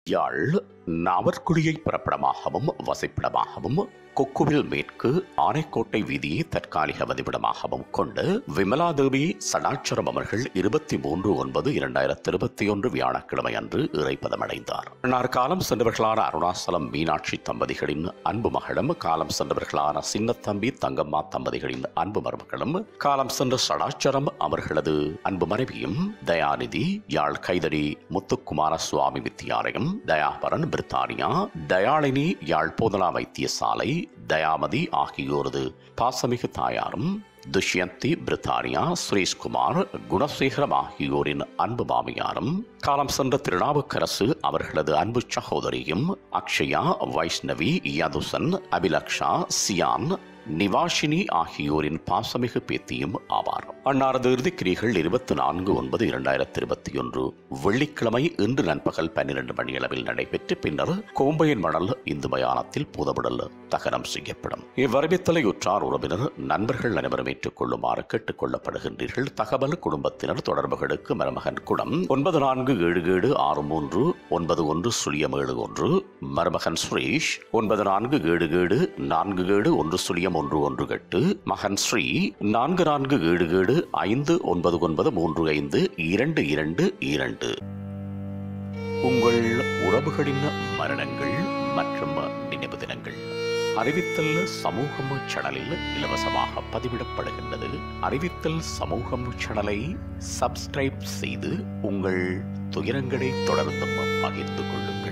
யாழ் நாவற்குடியை பிறப்பிடமாகவும் வசிப்பிடமாகவும் கொக்குவில் மேற்கு ஆனைக்கோட்டை வீதியை தற்காலிக வதிவிடமாகவும் கொண்டு விமலாதேவி சடாட்சரம் அவர்கள் இருபத்தி மூன்று ஒன்பது இரண்டாயிரத்தி இருபத்தி ஒன்று வியாழக்கிழமை அன்று இறைப்பதமடைந்தார் அன்னார் காலம் சென்றவர்களான அருணாசலம் மீனாட்சி தம்பதிகளின் அன்பு மகளும் காலம் சென்றவர்களான சின்னத்தம்பி தங்கம்மா தம்பதிகளின் அன்பு மருமகளும் காலம் சென்ற சடாட்சரம் அவர்களது அன்பு மனைவியும் தயாநிதி யாழ் கைதடி முத்துக்குமார சுவாமி வித்தியாலயம் தயாபரன் பிரித்தானியா தயாளினி யாழ் போதனா வைத்தியசாலை தயாமதி ஆகியோரது பாசமிகு தாயாரும் துஷ்யந்தி பிரித்தானியா சுரேஷ்குமார் குணசேகரம் ஆகியோரின் அன்பு மாமியாரும் காலம் சென்ற திருநாவுக்கரசு அவர்களது அன்பு சகோதரியும் அக்ஷயா வைஷ்ணவி யதுசன் அபிலக்ஷா சியான் நிவாஷினி ஆகியோரின் பாசமிகு பேத்தியும் ஆவார் அன்னாரது இறுதிக்கிரிகள் இருபத்தி நான்கு ஒன்பது இரண்டாயிரத்தி இருபத்தி ஒன்று வெள்ளிக்கிழமை இன்று நண்பகல் பன்னிரண்டு மணியளவில் நடைபெற்று பின்னர் கோம்பையின் மணல் இந்து மயானத்தில் பூதவுடல் தகனம் செய்யப்படும் இவ்வரவித்தலை உற்றார் உறவினர் நண்பர்கள் அனைவரும் ஏற்றுக்கொள்ளுமாறு கேட்டுக் கொள்ளப்படுகின்றீர்கள் தகவல் குடும்பத்தினர் தொடர்புகளுக்கு மருமகன் குடம் ஒன்பது நான்கு ஏழு ஏழு ஆறு மூன்று ஒன்பது ஒன்று சுழியம் ஏழு ஒன்று மருமகன் சுரேஷ் ஒன்பது நான்கு ஏழு ஏழு நான்கு ஏழு ஒன்று சுழியம் ஒன்று ஒன்று எட்டு மகன் ஸ்ரீ நான்கு நான்கு ஏழு ஏழு ஐந்து ஒன்பது ஒன்பது மூன்று ஐந்து இரண்டு இரண்டு இரண்டு உங்கள் உறவுகளின் மரணங்கள் மற்றும் நினைவு தினங்கள் அறிவித்தல் சமூகம் சேனலில் இலவசமாக பதிவிடப்படுகின்றது அறிவித்தல் சமூகம் சேனலை சப்ஸ்கிரைப் செய்து உங்கள் துயரங்களை தொடர்ந்தும் பகிர்ந்து கொள்ளுங்கள்